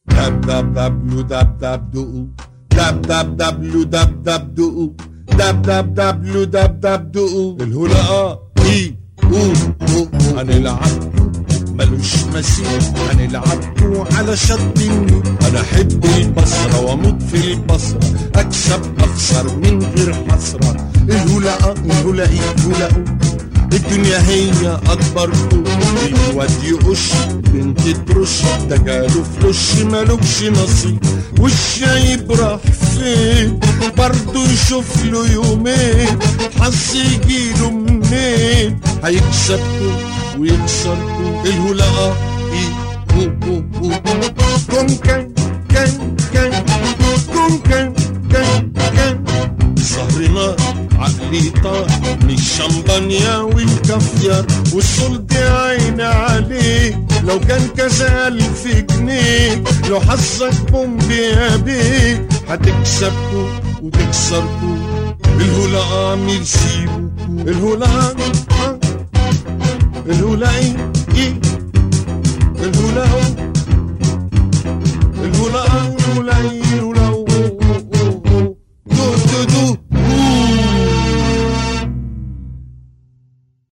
دب دب دبليو دب دب دقوا دب دب دبليو دب دب دقوا دب دب دبليو دب دب دقوا الهلاقة اي او او هنلعب ملوش مثيل هنلعبكوا على شط النيل انا احب البصرة واموت في البصرة اكسب اخسر من غير حسرة الهلاقة الهلاقي هلاقوا الدنيا هي اكبر طول الواد يقش بنت ترش ده جاله فلوش مالوكش نصيب والشايب راح فين برضه يشوف له يومين حظ يجيله منين هيكسبكم ويكسركم الهلاقة ايه هو هو هو كن كان كان كان كن كان كان كان سهرنا عقلي طار من الشمبانيا والكافيار والصلد عيني عليه لو كان كذا ألف جنيه لو حظك بومبي يا بيه هتكسبكوا وتكسركوا الهلا ميرسي بوكو الهلا الهلا